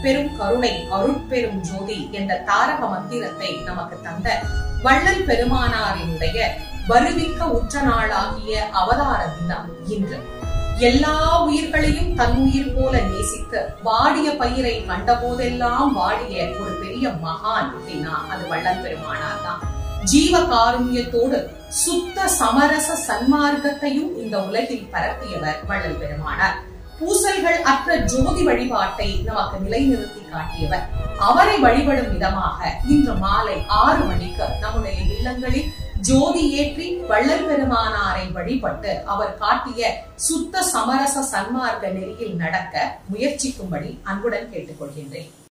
பெரும் கருணை அருட்பெரும் ஜோதி என்ற தாரக மந்திரத்தை நமக்கு தந்த வள்ளல் பெருமானாரினுடைய வருவிக்க உற்ற நாளாகிய அவதார தினம் இன்று எல்லா உயிர்களையும் தன் உயிர் போல நேசித்து வாடிய பயிரை கண்டபோதெல்லாம் வாடிய ஒரு பெரிய மகான் அப்படின்னா அது வள்ளல் பெருமானார் தான் ஜீவ காருண்யத்தோடு சுத்த சமரச சன்மார்க்கத்தையும் இந்த உலகில் பரப்பியவர் வள்ளல் பெருமானார் பூசல்கள் அற்ற ஜோதி வழிபாட்டை நமக்கு நிலைநிறுத்தி காட்டியவர் அவரை வழிபடும் விதமாக இன்று மாலை ஆறு மணிக்கு நம்முடைய இல்லங்களில் ஜோதி ஏற்றி வள்ளல் பெருமானாரை வழிபட்டு அவர் காட்டிய சுத்த சமரச சன்மார்க்க நெறியில் நடக்க முயற்சிக்கும்படி அன்புடன் கேட்டுக்கொள்கின்றேன்